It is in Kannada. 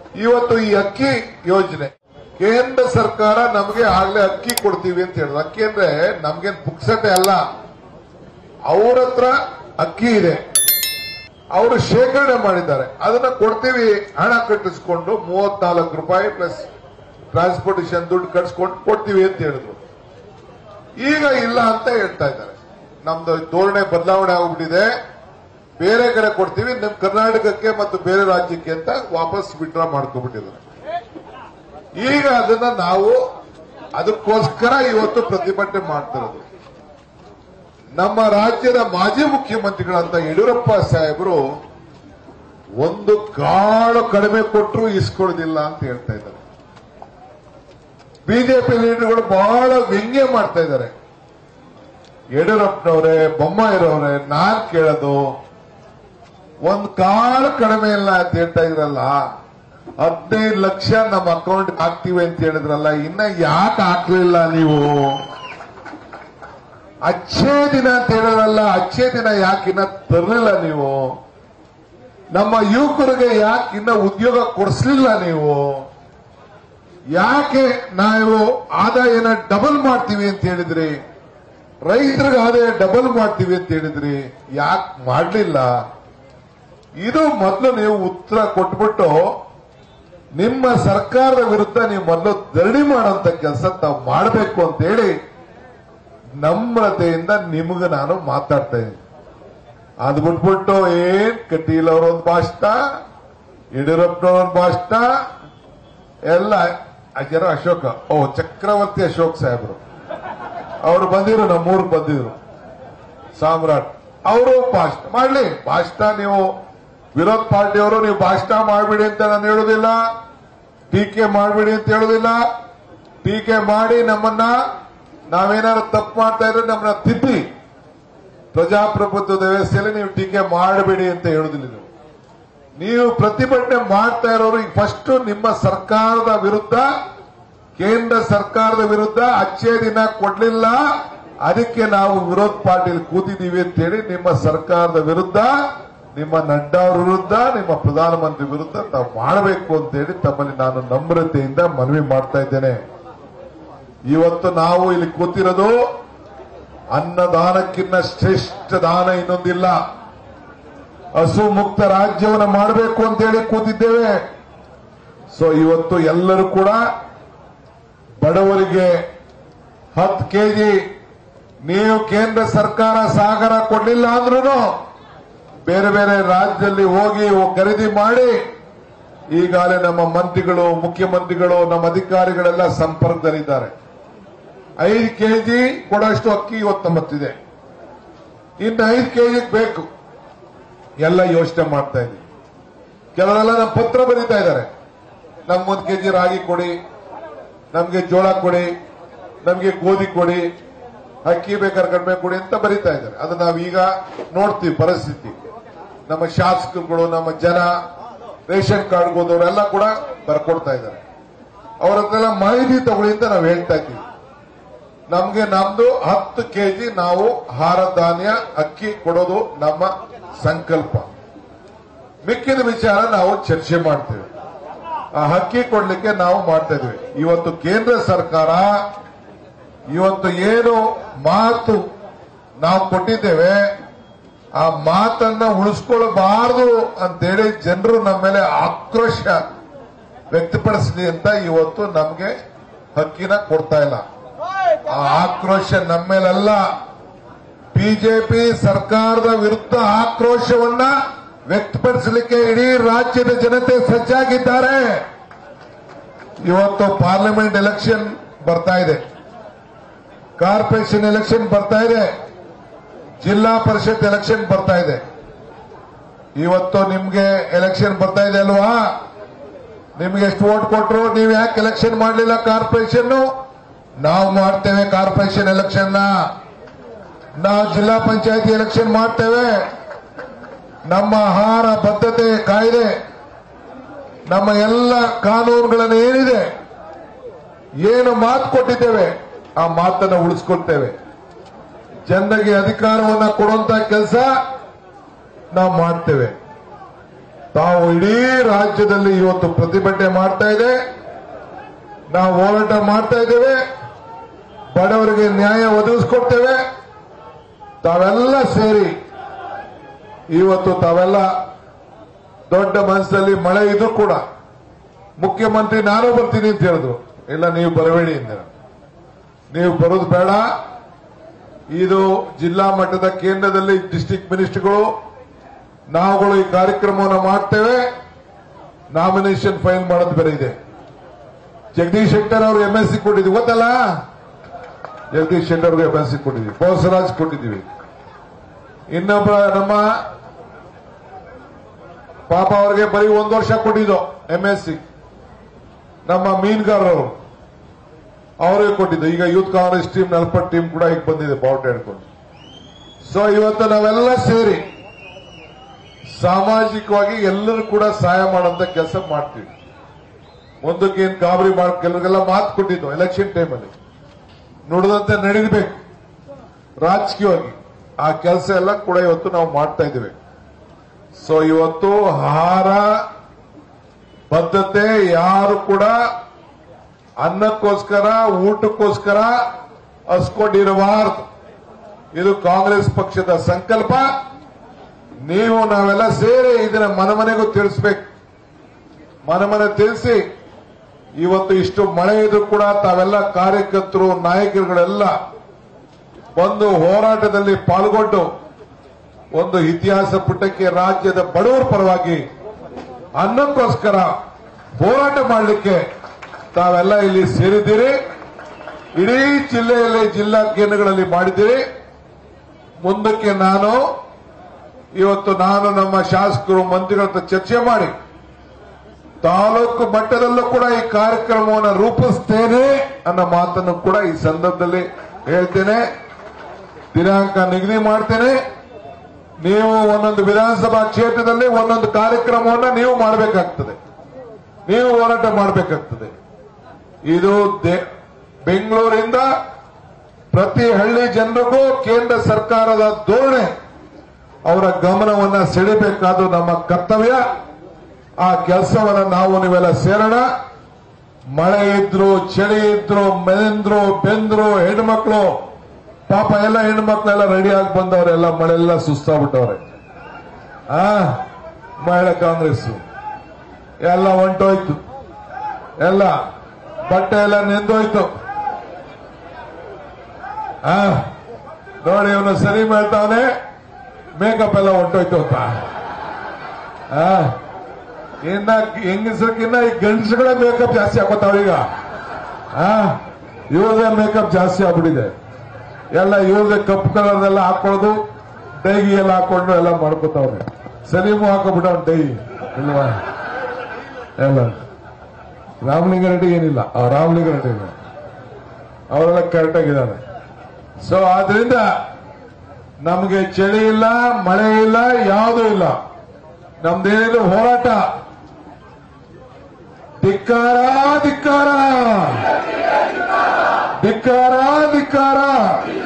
ಇವತ್ತು ಈ ಅಕ್ಕಿ ಯೋಜನೆ ಕೇಂದ್ರ ಸರ್ಕಾರ ನಮಗೆ ಆಗ್ಲೇ ಅಕ್ಕಿ ಕೊಡ್ತೀವಿ ಅಂತ ಹೇಳಿದ್ರು ಅಕ್ಕಿ ಅಂದ್ರೆ ನಮ್ಗೇನ್ ಪುಕ್ಸಟೆ ಅಲ್ಲ ಅವ್ರ ಹತ್ರ ಅಕ್ಕಿ ಇದೆ ಅವರು ಶೇಖರಣೆ ಮಾಡಿದ್ದಾರೆ ಅದನ್ನ ಕೊಡ್ತೀವಿ ಹಣ ಕಟ್ಟಿಸ್ಕೊಂಡು ಮೂವತ್ನಾಲ್ಕು ರೂಪಾಯಿ ಪ್ಲಸ್ ಟ್ರಾನ್ಸ್ಪೋರ್ಟೇಷನ್ ದುಡ್ಡು ಕಟ್ಸ್ಕೊಂಡು ಕೊಡ್ತೀವಿ ಅಂತ ಹೇಳಿದ್ರು ಈಗ ಇಲ್ಲ ಅಂತ ಹೇಳ್ತಾ ಇದ್ದಾರೆ ನಮ್ದು ಧೋರಣೆ ಬದಲಾವಣೆ ಆಗ್ಬಿಟ್ಟಿದೆ ಬೇರೆ ಕಡೆ ಕೊಡ್ತೀವಿ ನಿಮ್ ಕರ್ನಾಟಕಕ್ಕೆ ಮತ್ತು ಬೇರೆ ರಾಜ್ಯಕ್ಕೆ ಅಂತ ವಾಪಸ್ ವಿಡ್ರಾ ಮಾಡ್ಕೊಂಡ್ಬಿಟ್ಟಿದ್ದಾರೆ ಈಗ ಅದನ್ನ ನಾವು ಅದಕ್ಕೋಸ್ಕರ ಇವತ್ತು ಪ್ರತಿಭಟನೆ ಮಾಡ್ತಿರೋದು ನಮ್ಮ ರಾಜ್ಯದ ಮಾಜಿ ಮುಖ್ಯಮಂತ್ರಿಗಳಂತ ಯಡಿಯೂರಪ್ಪ ಸಾಹೇಬರು ಒಂದು ಕಾಳು ಕಡಿಮೆ ಕೊಟ್ಟರು ಇಸ್ಕೊಳ್ಳೋದಿಲ್ಲ ಅಂತ ಹೇಳ್ತಾ ಇದ್ದಾರೆ ಬಿಜೆಪಿ ಲೀಡರ್ಗಳು ಬಹಳ ವ್ಯಂಗ್ಯ ಮಾಡ್ತಾ ಇದ್ದಾರೆ ಯಡಿಯೂರಪ್ಪನವರೇ ಬೊಮ್ಮಾಯಿರವ್ರೆ ನಾನ್ ಕೇಳೋದು ಒಂದ್ ಕಾಳು ಕಡಿಮೆ ಇಲ್ಲ ಅಂತ ಹೇಳ್ತಾ ಇದ್ರಲ್ಲ ಹದಿನೈದು ಲಕ್ಷ ನಮ್ಮ ಅಕೌಂಟ್ ಹಾಕ್ತೀವಿ ಅಂತ ಹೇಳಿದ್ರಲ್ಲ ಇನ್ನ ಯಾಕೆ ಹಾಕ್ಲಿಲ್ಲ ನೀವು ಅಚ್ಚೇ ದಿನ ಅಂತ ಹೇಳಿದ್ರಲ್ಲ ಅಚ್ಚೇ ದಿನ ಯಾಕೆ ಇನ್ನ ತರಲಿಲ್ಲ ನೀವು ನಮ್ಮ ಯುವಕರಿಗೆ ಯಾಕೆ ಇನ್ನ ಉದ್ಯೋಗ ಕೊಡಿಸ್ಲಿಲ್ಲ ನೀವು ಯಾಕೆ ನಾವು ಆದಾಯನ ಡಬಲ್ ಮಾಡ್ತೀವಿ ಅಂತ ಹೇಳಿದ್ರಿ ರೈತರಿಗೆ ಆದಾಯ ಡಬಲ್ ಮಾಡ್ತೀವಿ ಅಂತ ಹೇಳಿದ್ರಿ ಯಾಕೆ ಮಾಡಲಿಲ್ಲ ಇದು ಮೊದಲು ನೀವು ಉತ್ತರ ಕೊಟ್ಬಿಟ್ಟು ನಿಮ್ಮ ಸರ್ಕಾರದ ವಿರುದ್ಧ ನೀವು ಮೊದಲು ಧರಣಿ ಮಾಡೋಂತ ಕೆಲಸ ತಾವು ಮಾಡಬೇಕು ಅಂತ ಹೇಳಿ ನಮ್ರತೆಯಿಂದ ನಿಮ್ಗೆ ನಾನು ಮಾತಾಡ್ತಾ ಇದ್ದೀನಿ ಅದು ಬಿಟ್ಬಿಟ್ಟು ಏನ್ ಕಟೀಲ್ ಅವರೊಂದು ಭಾಷಣ ಯಡಿಯೂರಪ್ಪನವ್ರೊಂದು ಭಾಷಣ ಎಲ್ಲ ಜನ ಅಶೋಕ ಓ ಚಕ್ರವರ್ತಿ ಅಶೋಕ್ ಸಾಹೇಬರು ಅವರು ಬಂದಿರು ನಮ್ಮೂರಿಗೆ ಬಂದಿದ್ರು ಸಾಮ್ರಾಟ್ ಅವರು ಭಾಷಣ ಮಾಡ್ಲಿ ಭಾಷಣ ನೀವು ವಿರೋಧ ಪಾರ್ಟಿಯವರು ನೀವು ಭಾಷಣ ಮಾಡಬೇಡಿ ಅಂತ ನಾನು ಹೇಳುದಿಲ್ಲ ಟೀಕೆ ಮಾಡಬೇಡಿ ಅಂತ ಹೇಳುದಿಲ್ಲ ಟೀಕೆ ಮಾಡಿ ನಮ್ಮನ್ನ ನಾವೇನಾದ್ರು ತಪ್ಪು ಮಾಡ್ತಾ ಇದ್ರೆ ನಮ್ಮನ್ನ ತಿದ್ದಿ ಪ್ರಜಾಪ್ರಭುತ್ವದ ವ್ಯವಸ್ಥೆಯಲ್ಲಿ ನೀವು ಟೀಕೆ ಮಾಡಬೇಡಿ ಅಂತ ಹೇಳುದಿಲ್ಲ ನೀವು ನೀವು ಪ್ರತಿಭಟನೆ ಮಾಡ್ತಾ ಇರೋರು ಈಗ ಫಸ್ಟ್ ನಿಮ್ಮ ಸರ್ಕಾರದ ವಿರುದ್ಧ ಕೇಂದ್ರ ಸರ್ಕಾರದ ವಿರುದ್ಧ ಅಚ್ಚೇ ದಿನ ಕೊಡ್ಲಿಲ್ಲ ಅದಕ್ಕೆ ನಾವು ವಿರೋಧ ಪಾರ್ಟಿಯಲ್ಲಿ ಕೂತಿದ್ದೀವಿ ಅಂತ ಹೇಳಿ ನಿಮ್ಮ ಸರ್ಕಾರದ ವಿರುದ್ಧ ನಿಮ್ಮ ನಡ್ಡಾ ಅವ್ರ ವಿರುದ್ಧ ನಿಮ್ಮ ಪ್ರಧಾನಮಂತ್ರಿ ವಿರುದ್ಧ ತಾವು ಮಾಡಬೇಕು ಅಂತ ಹೇಳಿ ತಮ್ಮಲ್ಲಿ ನಾನು ನಮ್ರತೆಯಿಂದ ಮನವಿ ಮಾಡ್ತಾ ಇದ್ದೇನೆ ಇವತ್ತು ನಾವು ಇಲ್ಲಿ ಕೂತಿರೋದು ಅನ್ನದಾನಕ್ಕಿಂತ ಶ್ರೇಷ್ಠ ದಾನ ಇನ್ನೊಂದಿಲ್ಲ ಹಸು ಮುಕ್ತ ರಾಜ್ಯವನ್ನು ಮಾಡಬೇಕು ಅಂತ ಹೇಳಿ ಕೂತಿದ್ದೇವೆ ಸೊ ಇವತ್ತು ಎಲ್ಲರೂ ಕೂಡ ಬಡವರಿಗೆ ಹತ್ತು ಕೆಜಿ ನೀವು ಕೇಂದ್ರ ಸರ್ಕಾರ ಸಾಗರ ಕೊಡ್ಲಿಲ್ಲ ಅಂದ್ರೂ ಬೇರೆ ಬೇರೆ ರಾಜ್ಯದಲ್ಲಿ ಹೋಗಿ ಖರೀದಿ ಮಾಡಿ ಈಗಾಗಲೇ ನಮ್ಮ ಮಂತ್ರಿಗಳು ಮುಖ್ಯಮಂತ್ರಿಗಳು ನಮ್ಮ ಅಧಿಕಾರಿಗಳೆಲ್ಲ ಸಂಪರ್ಕದಲ್ಲಿದ್ದಾರೆ ಐದು ಕೆಜಿ ಕೊಡೋಷ್ಟು ಅಕ್ಕಿ ಇವತ್ತು ನಮ್ಮತ್ತಿದೆ ಇನ್ನು ಐದು ಕೆಜಿ ಬೇಕು ಎಲ್ಲ ಯೋಚನೆ ಮಾಡ್ತಾ ಇದ್ದೀವಿ ಕೆಲವರೆಲ್ಲ ನಮ್ಮ ಪತ್ರ ಬರೀತಾ ಇದ್ದಾರೆ ನಮ್ಗೊಂದು ಕೆಜಿ ರಾಗಿ ಕೊಡಿ ನಮ್ಗೆ ಜೋಳ ಕೊಡಿ ನಮ್ಗೆ ಗೋಧಿ ಕೊಡಿ ಅಕ್ಕಿ ಬೇಕಾದ್ರೆ ಕಡಿಮೆ ಕೊಡಿ ಅಂತ ಬರೀತಾ ಇದ್ದಾರೆ ಅದು ನಾವೀಗ ನೋಡ್ತೀವಿ ಪರಿಸ್ಥಿತಿ ನಮ್ಮ ಶಾಸಕರುಗಳು ನಮ್ಮ ಜನ ರೇಷನ್ ಕಾರ್ಡ್ ಹೋದವರೆಲ್ಲ ಕೂಡ ಬರ್ಕೊಡ್ತಾ ಇದ್ದಾರೆ ಅವ್ರ ಹತ್ರ ಮಾಹಿತಿ ತಗೊಳ್ಳಿ ಅಂತ ನಾವು ಹೇಳ್ತಾ ಇದ್ದೀವಿ ನಮ್ಗೆ ನಮ್ದು ಹತ್ತು ಕೆಜಿ ನಾವು ಆಹಾರ ಧಾನ್ಯ ಅಕ್ಕಿ ಕೊಡೋದು ನಮ್ಮ ಸಂಕಲ್ಪ ಮಿಕ್ಕಿದ ವಿಚಾರ ನಾವು ಚರ್ಚೆ ಮಾಡ್ತೇವೆ ಆ ಅಕ್ಕಿ ಕೊಡ್ಲಿಕ್ಕೆ ನಾವು ಮಾಡ್ತಾ ಇದ್ವಿ ಇವತ್ತು ಕೇಂದ್ರ ಸರ್ಕಾರ ಇವತ್ತು ಏನು ಮಾತು ನಾವು ಕೊಟ್ಟಿದ್ದೇವೆ ಆ ಮಾತನ್ನ ಉಳಿಸ್ಕೊಳ್ಬಾರದು ಅಂತೇಳಿ ಜನರು ನಮ್ಮ ಮೇಲೆ ಆಕ್ರೋಶ ವ್ಯಕ್ತಪಡಿಸಲಿ ಅಂತ ಇವತ್ತು ನಮ್ಗೆ ಹಕ್ಕಿನ ಕೊಡ್ತಾ ಇಲ್ಲ ಆ ಆಕ್ರೋಶ ನಮ್ಮ ಮೇಲಲ್ಲ ಬಿಜೆಪಿ ಸರ್ಕಾರದ ವಿರುದ್ಧ ಆಕ್ರೋಶವನ್ನ ವ್ಯಕ್ತಪಡಿಸಲಿಕ್ಕೆ ಇಡೀ ರಾಜ್ಯದ ಜನತೆ ಸಜ್ಜಾಗಿದ್ದಾರೆ ಇವತ್ತು ಪಾರ್ಲಿಮೆಂಟ್ ಎಲೆಕ್ಷನ್ ಬರ್ತಾ ಇದೆ ಕಾರ್ಪೊರೇಷನ್ ಎಲೆಕ್ಷನ್ ಬರ್ತಾ ಇದೆ ಜಿಲ್ಲಾ ಪರಿಷತ್ ಎಲೆಕ್ಷನ್ ಬರ್ತಾ ಇದೆ ಇವತ್ತು ನಿಮ್ಗೆ ಎಲೆಕ್ಷನ್ ಬರ್ತಾ ಇದೆ ಅಲ್ವಾ ನಿಮ್ಗೆ ಎಷ್ಟು ವೋಟ್ ಕೊಟ್ರು ನೀವು ಯಾಕೆ ಎಲೆಕ್ಷನ್ ಮಾಡಲಿಲ್ಲ ಕಾರ್ಪೊರೇಷನ್ ನಾವು ಮಾಡ್ತೇವೆ ಕಾರ್ಪೊರೇಷನ್ ಎಲೆಕ್ಷನ್ ನಾವು ಜಿಲ್ಲಾ ಪಂಚಾಯತಿ ಎಲೆಕ್ಷನ್ ಮಾಡ್ತೇವೆ ನಮ್ಮ ಆಹಾರ ಬದ್ಧತೆ ಕಾಯ್ದೆ ನಮ್ಮ ಎಲ್ಲ ಕಾನೂನುಗಳನ್ನು ಏನಿದೆ ಏನು ಮಾತು ಕೊಟ್ಟಿದ್ದೇವೆ ಆ ಮಾತನ್ನು ಉಳಿಸ್ಕೊಳ್ತೇವೆ ಜನರಿಗೆ ಅಧಿಕಾರವನ್ನು ಕೊಡುವಂತ ಕೆಲಸ ನಾವು ಮಾಡ್ತೇವೆ ತಾವು ಇಡೀ ರಾಜ್ಯದಲ್ಲಿ ಇವತ್ತು ಪ್ರತಿಭಟನೆ ಮಾಡ್ತಾ ಇದೆ ನಾವು ಹೋರಾಟ ಮಾಡ್ತಾ ಇದ್ದೇವೆ ಬಡವರಿಗೆ ನ್ಯಾಯ ಒದಗಿಸ್ಕೊಡ್ತೇವೆ ತಾವೆಲ್ಲ ಸೇರಿ ಇವತ್ತು ತಾವೆಲ್ಲ ದೊಡ್ಡ ಮನಸ್ಸಲ್ಲಿ ಮಳೆ ಇದ್ರು ಕೂಡ ಮುಖ್ಯಮಂತ್ರಿ ನಾನು ಬರ್ತೀನಿ ಅಂತ ಹೇಳಿದ್ರು ಇಲ್ಲ ನೀವು ಬರಬೇಡಿ ಎಂದರು ನೀವು ಬರೋದು ಬೇಡ ಇದು ಜಿಲ್ಲಾ ಮಟ್ಟದ ಕೇಂದ್ರದಲ್ಲಿ ಡಿಸ್ಟಿಕ್ ಮಿನಿಸ್ಟರ್ಗಳು ನಾವುಗಳು ಈ ಕಾರ್ಯಕ್ರಮವನ್ನು ಮಾಡ್ತೇವೆ ನಾಮಿನೇಷನ್ ಫೈಲ್ ಮಾಡೋದು ಬೇರೆ ಇದೆ ಜಗದೀಶ್ ಶೆಟ್ಟರ್ ಅವರು ಎಂಎಸ್ಸಿ ಕೊಟ್ಟಿದ್ವಿ ಗೊತ್ತಲ್ಲ ಜಗದೀಶ್ ಶೆಟ್ಟರ್ ಅವ್ರಿಗೆ ಎಂಎಸ್ಸಿ ಕೊಟ್ಟಿದ್ವಿ ಬೋಸರಾಜ್ ಕೊಟ್ಟಿದ್ದೀವಿ ಇನ್ನೊಬ್ಬ ನಮ್ಮ ಪಾಪ ಅವ್ರಿಗೆ ಬರೀ ಒಂದು ವರ್ಷ ಕೊಟ್ಟಿದ್ದು ಎಂಎಸ್ಸಿ ನಮ್ಮ ಮೀನುಗಾರರು ಅವರಿಗೆ ಕೊಟ್ಟಿದ್ದು ಈಗ youth Congress team Nalpad team ಕೂಡ ಈಗ ಬಂದಿದೆ ಬಾವುಟ ಹಿಡ್ಕೊಂಡು ಸೊ ಇವತ್ತು ನಾವೆಲ್ಲ ಸೇರಿ ಸಾಮಾಜಿಕವಾಗಿ ಎಲ್ಲರೂ ಕೂಡ ಸಹಾಯ ಮಾಡುವಂತ ಕೆಲಸ ಮಾಡ್ತೀವಿ ಮುಂದಕ್ಕೆ ಏನ್ ಗಾಬರಿ ಮಾಡ್ ಕೆಲವರಿಗೆಲ್ಲ ಮಾತು ಕೊಟ್ಟಿದ್ದು ಎಲೆಕ್ಷನ್ ಟೈಮಲ್ಲಿ ನುಡಿದಂತೆ ನಡೀಬೇಕು ರಾಜಕೀಯವಾಗಿ ಆ ಕೆಲಸ ಎಲ್ಲ ಕೂಡ ಇವತ್ತು ನಾವು ಮಾಡ್ತಾ ಇದ್ದೇವೆ ಸೊ ಇವತ್ತು ಆಹಾರ ಬದ್ಧತೆ ಯಾರು ಕೂಡ ಅನ್ನಕ್ಕೋಸ್ಕರ ಊಟಕ್ಕೋಸ್ಕರ ಹಸ್ಕೊಂಡಿರಬಾರದು ಇದು ಕಾಂಗ್ರೆಸ್ ಪಕ್ಷದ ಸಂಕಲ್ಪ ನೀವು ನಾವೆಲ್ಲ ಸೇರಿ ಇದನ್ನ ಮನೆ ಮನೆಗೂ ತಿಳಿಸ್ಬೇಕು ಮನೆ ಮನೆ ತಿಳಿಸಿ ಇವತ್ತು ಇಷ್ಟು ಮಳೆ ಇದ್ರು ಕೂಡ ತಾವೆಲ್ಲ ಕಾರ್ಯಕರ್ತರು ನಾಯಕರುಗಳೆಲ್ಲ ಬಂದು ಹೋರಾಟದಲ್ಲಿ ಪಾಲ್ಗೊಂಡು ಒಂದು ಇತಿಹಾಸ ಪುಟಕ್ಕೆ ರಾಜ್ಯದ ಬಡವರ ಪರವಾಗಿ ಅನ್ನಕ್ಕೋಸ್ಕರ ಹೋರಾಟ ಮಾಡಲಿಕ್ಕೆ ತಾವೆಲ್ಲ ಇಲ್ಲಿ ಸೇರಿದ್ದೀರಿ ಇಡೀ ಜಿಲ್ಲೆಯಲ್ಲಿ ಜಿಲ್ಲಾ ಕೇಂದ್ರಗಳಲ್ಲಿ ಮಾಡಿದ್ದೀರಿ ಮುಂದಕ್ಕೆ ನಾನು ಇವತ್ತು ನಾನು ನಮ್ಮ ಶಾಸಕರು ಮಂತ್ರಿಗಳ ಹತ್ರ ಚರ್ಚೆ ಮಾಡಿ ತಾಲೂಕು ಮಟ್ಟದಲ್ಲೂ ಕೂಡ ಈ ಕಾರ್ಯಕ್ರಮವನ್ನು ರೂಪಿಸ್ತೇನೆ ಅನ್ನೋ ಮಾತನ್ನು ಕೂಡ ಈ ಸಂದರ್ಭದಲ್ಲಿ ಹೇಳ್ತೇನೆ ದಿನಾಂಕ ನಿಗದಿ ಮಾಡ್ತೇನೆ ನೀವು ಒಂದೊಂದು ವಿಧಾನಸಭಾ ಕ್ಷೇತ್ರದಲ್ಲಿ ಒಂದೊಂದು ಕಾರ್ಯಕ್ರಮವನ್ನ ನೀವು ಮಾಡಬೇಕಾಗ್ತದೆ ನೀವು ಹೋರಾಟ ಮಾಡಬೇಕಾಗ್ತದೆ ಇದು ದೆ- ಬೆಂಗಳೂರಿಂದ ಪ್ರತಿ ಹಳ್ಳಿ ಜನರಿಗೂ ಕೇಂದ್ರ ಸರ್ಕಾರದ ಧೋರಣೆ ಅವರ ಗಮನವನ್ನ ಸೆಳೆಬೇಕಾದ್ದು ನಮ್ಮ ಕರ್ತವ್ಯ ಆ ಕೆಲಸವನ್ನ ನಾವು ನೀವೆಲ್ಲ ಸೇರೋಣ ಮಳೆ ಇದ್ರು ಚಳಿ ಇದ್ರು ಮೆಂದ್ರು ಬೆಂದ್ರು ಹೆಣ್ಮಕ್ಳು ಪಾಪ ಎಲ್ಲ ಹೆಣ್ಮಕ್ಳೆಲ್ಲ ರೆಡಿ ಆಗಿ ಬಂದವರೆಲ್ಲ ಮಳೆಲ್ಲ ಸುಸ್ತಾಗ್ಬಿಟ್ಟವ್ರೆ ಆ ಮಹಿಳಾ ಕಾಂಗ್ರೆಸ್ ಎಲ್ಲ ಹೊಂಟೋಯ್ತು ಎಲ್ಲ ಬಟ್ಟೆ ಎಲ್ಲ ನೆಂದೋಯ್ತು ಆ ನೋಡಿ ಇವನು ಸರಿ ಮಾಡ್ತಾವನೆ ಮೇಕಪ್ ಎಲ್ಲ ಹೊಂಟೋಯ್ತು ಅಂತ ಆ ಇನ್ನ ಹೆಂಗಸರಿಗಿನ್ನ ಈ ಗಂಡಸಗಳೇ ಮೇಕಪ್ ಜಾಸ್ತಿ ಹಾಕೋತಾವ ಈಗ ಆ ಇವ್ರದೇ ಮೇಕಪ್ ಜಾಸ್ತಿ ಆಗ್ಬಿಟ್ಟಿದೆ ಎಲ್ಲ ಇವ್ರದೇ ಕಪ್ಪು ಕಲರ್ದೆಲ್ಲ ಹಾಕೊಳ್ಳೋದು ಡೈಗಿ ಎಲ್ಲ ಹಾಕೊಂಡು ಎಲ್ಲ ಮಾಡ್ಕೋತಾವ್ರೆ ಸಲೀಮು ಹಾಕೋಬಿಟ್ಟ ಡೈ ಇಲ್ವಾ ಎಲ್ಲ ರಾಮಲಿಂಗ ರೆಡ್ಡಿ ಏನಿಲ್ಲ ಆ ರಾಮಲಿಂಗ ರೆಡ್ಡಿ ಇಲ್ಲ. ಅವರೆಲ್ಲ ಕರೆಕ್ಟ್ ಆಗಿದ್ದಾರೆ ಸೊ ಆದ್ರಿಂದ ನಮಗೆ ಚಳಿ ಇಲ್ಲ ಮಳೆ ಇಲ್ಲ ಯಾವುದೂ ಇಲ್ಲ ನಮ್ದೇನಿದ್ರು ಹೋರಾಟ ಧಿಕ್ಕಾರ ಧಿಕ್ಕಾರ ಧಿಕ್ಕಾರ ಧಿಕ್ಕಾರ